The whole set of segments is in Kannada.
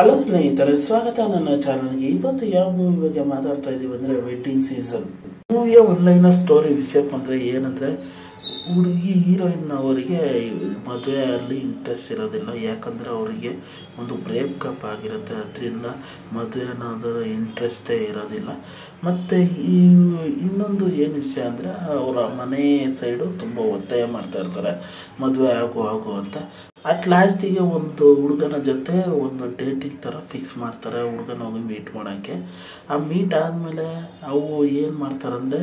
ಹಲೋ ಸ್ನೇಹಿತರೆ ಸ್ವಾಗತ ನನ್ನ ಚಾನಲ್ಗೆ ಇವತ್ತು ಯಾವ ಮೂವಿ ಬಗ್ಗೆ ಮಾತಾಡ್ತಾ ಇದೀವಿ ಅಂದ್ರೆ ವೆಡ್ಡಿಂಗ್ ಸೀಸನ್ ಮೂವಿಯ ಒನ್ಲೈನ್ ಸ್ಟೋರಿ ವಿಷಯ ಬಂದ್ರೆ ಏನಂದ್ರೆ ಹುಡುಗಿ ಹೀರೋಯಿನ್ ಅವರಿಗೆ ಮದುವೆಯಲ್ಲಿ ಇಂಟ್ರೆಸ್ಟ್ ಇರೋದಿಲ್ಲ ಯಾಕಂದ್ರೆ ಅವರಿಗೆ ಒಂದು ಬ್ರೇಕ್ ಕಪ್ ಆಗಿರುತ್ತೆ ಅದರಿಂದ ಮದುವೆ ಅನ್ನೋದರ ಇಂಟ್ರೆಸ್ಟೇ ಇರೋದಿಲ್ಲ ಮತ್ತೆ ಈ ಇನ್ನೊಂದು ಏನು ವಿಷಯ ಅಂದ್ರೆ ಅವರ ಮನೆ ಸೈಡು ತುಂಬ ಒತ್ತಾಯ ಮಾಡ್ತಾ ಇರ್ತಾರೆ ಮದುವೆ ಆಗು ಆಗು ಅಂತ ಅಟ್ ಲಾಸ್ಟಿಗೆ ಒಂದು ಹುಡುಗನ ಜೊತೆ ಒಂದು ಡೇಟಿಂಗ್ ಥರ ಫಿಕ್ಸ್ ಮಾಡ್ತಾರೆ ಹುಡುಗನ ಹೋಗಿ ಮೀಟ್ ಮಾಡೋಕ್ಕೆ ಆ ಮೀಟ್ ಆದಮೇಲೆ ಅವು ಏನು ಮಾಡ್ತಾರಂದರೆ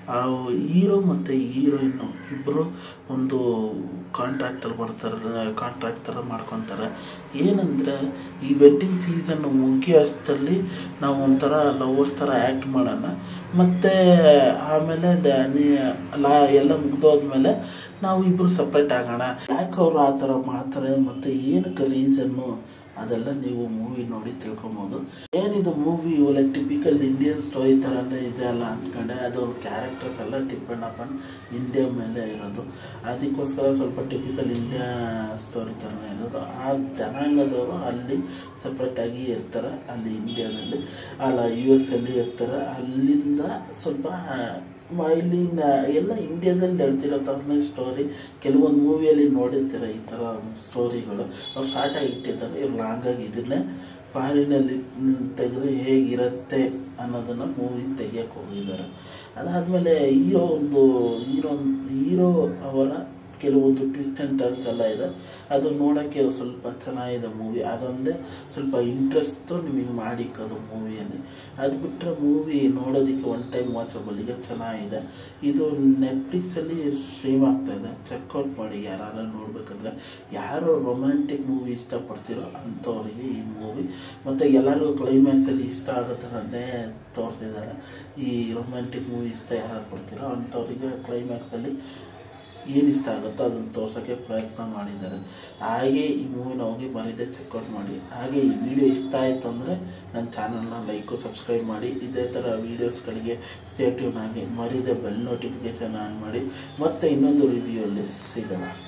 ಹೀರೋ ಮತ್ತು ಹೀರೋಯಿನ್ನು ಇಬ್ಬರು ಒಂದು ಕಾಂಟ್ರಾಕ್ಟಲ್ಲಿ ಬರ್ತಾರೆ ಕಾಂಟ್ರಾಕ್ಟ್ ಥರ ಮಾಡ್ಕೊತಾರೆ ಏನಂದರೆ ಈ ವೆಡ್ಡಿಂಗ್ ಸೀಸನ್ ಮುಗಿಯೋ ಅಷ್ಟರಲ್ಲಿ ನಾವು ಒಂಥರ ಲವರ್ಸ್ ಥರ ಆ್ಯಕ್ಟ್ ಮಾಡೋಣ ಮತ್ತು ಆಮೇಲೆ ಡ- ನೀ- ಲಾ ಎಲ್ಲ ಮುಗ್ದೋದ್ಮೇಲೆ ನಾವು ಇಬ್ಬರು ಸಪ್ರೇಟ್ ಆಗೋಣ ಯಾಕೆ ಅವರು ಆ ಥರ ಮಾಡ್ತಾರೆ ಮತ್ತು ಏನಕ್ಕೆ ರೀಸನ್ನು ಅದೆಲ್ಲ ನೀವು ಮೂವಿ ನೋಡಿ ತಿಳ್ಕೊಬೋದು ಏನಿದು ಮೂವಿ ಒಳ್ಳೆ ಟಿಪಿಕಲ್ ಇಂಡಿಯನ್ ಸ್ಟೋರಿ ಥರನೇ ಇದೆ ಅಲ್ಲ ಅಂದ್ಕೊಂಡೆ ಅದು ಕ್ಯಾರೆಕ್ಟರ್ಸ್ ಎಲ್ಲ ಡಿಪೆಂಡ್ ಅಪಾನ್ ಇಂಡಿಯಾ ಮೇಲೆ ಇರೋದು ಅದಕ್ಕೋಸ್ಕರ ಸ್ವಲ್ಪ ಟಿಪಿಕಲ್ ಇಂಡಿಯಾ ಸ್ಟೋರಿ ಥರನೇ ಇರೋದು ಆ ಜನಾಂಗದವರು ಅಲ್ಲಿ ಸಪ್ರೇಟಾಗಿ ಇರ್ತಾರೆ ಅಲ್ಲಿ ಇಂಡಿಯಾದಲ್ಲಿ ಅಲ್ಲ ಯು ಎಸ್ ಅಲ್ಲಿ ಇರ್ತಾರೆ ಅಲ್ಲಿಂದ ಸ್ವಲ್ಪ ಮ- ಇಲ್ಲಿ ನ- ಎಲ್ಲ ಇಂಡಿಯಾದಲ್ಲಿ ಹೇಳ್ತಿರೋ ಥರನೇ ಸ್ಟೋರಿ ಕೆಲವೊಂದು ಮೂವಿಯಲ್ಲಿ ನೋಡಿರ್ತೀರ ಈ ಥರ ಸ್ಟೋರಿಗಳು ಅವ್ರು ಸ್ಟಾರ್ಟ್ ಆಗಿ ಇಟ್ಟಿರ್ತಾರೆ ಇವ್ರು ಲಾಂಗಾಗಿ ಇದನ್ನೇ ಫಾರಿನಲ್ಲಿ ತೆಗೆದ್ರೆ ಹೇಗಿರುತ್ತೆ ಅನ್ನೋದನ್ನು ಮೂವಿ ತೆಗಿಯಕ್ಕೆ ಹೋಗಿದ್ದಾರೆ ಅದಾದಮೇಲೆ ಹೀರೋ ಒಂದು ಹೀರೋ ಹೀರೋ ಅವರ ಕೆಲವೊಂದು ಟ್ವಿಸ್ಟ್ ಆ್ಯಂಡ್ ಟರ್ನ್ಸ್ ಎಲ್ಲ ಇದೆ ಅದು ನೋಡೋಕ್ಕೆ ಸ್ವಲ್ಪ ಚೆನ್ನಾಗಿದೆ ಮೂವಿ ಅದೊಂದೇ ಸ್ವಲ್ಪ ಇಂಟ್ರೆಸ್ಟು ನಿಮಗೆ ಮಾಡಿಕ್ಕೋದು ಮೂವಿಯಲ್ಲಿ ಅದು ಬಿಟ್ಟರೆ ಮೂವಿ ನೋಡೋದಕ್ಕೆ ಒನ್ ಟೈಮ್ ವಾಚಬಲ್ ಈಗ ಚೆನ್ನಾಗಿದೆ ಇದು ನೆಟ್ಫ್ಲಿಕ್ಸಲ್ಲಿ ಸ್ಟ್ರೀಮ್ ಆಗ್ತಾ ಇದೆ ಚೆಕ್ಔಟ್ ಮಾಡಿ ಯಾರು ನೋಡ್ಬೇಕಂದ್ರೆ ಯಾರು ರೊಮ್ಯಾಂಟಿಕ್ ಮೂವಿ ಇಷ್ಟಪಡ್ತೀರೋ ಅಂಥವ್ರಿಗೆ ಈ ಮೂವಿ ಮತ್ತು ಎಲ್ಲರಿಗೂ ಕ್ಲೈಮ್ಯಾಕ್ಸಲ್ಲಿ ಇಷ್ಟ ಆಗೋ ಥರನೇ ತೋರಿಸಿದ್ದಾರೆ ಈ ರೊಮ್ಯಾಂಟಿಕ್ ಮೂವಿ ಇಷ್ಟ ಯಾರು ಪಡ್ತೀರೋ ಅಂಥವ್ರಿಗೆ ಕ್ಲೈಮ್ಯಾಕ್ಸಲ್ಲಿ ಏನು ಇಷ್ಟ ಆಗುತ್ತೋ ಅದನ್ನು ತೋರ್ಸೋಕ್ಕೆ ಪ್ರಯತ್ನ ಮಾಡಿದ್ದಾರೆ ಹಾಗೆ ಈ ಮೂವಿನ ಹೋಗಿ ಮರಿದೆ ಚೆಕ್ಔಟ್ ಮಾಡಿ ಹಾಗೆ ಈ ವಿಡಿಯೋ ಇಷ್ಟ ಆಯಿತು ಅಂದರೆ ನನ್ನ ಚಾನಲ್ನ ಲೈಕು ಸಬ್ಸ್ಕ್ರೈಬ್ ಮಾಡಿ ಇದೇ ಥರ ವೀಡಿಯೋಸ್ಗಳಿಗೆ ಸ್ಟೇಟ್ಯೂನ್ ಆಗಿ ಮರಿದೆ ಬೆಲ್ ನೋಟಿಫಿಕೇಷನ್ ಆನ್ ಮಾಡಿ ಮತ್ತೆ ಇನ್ನೊಂದು ರಿವ್ಯೂಯಲ್ಲಿ ಸಿಗೋಣ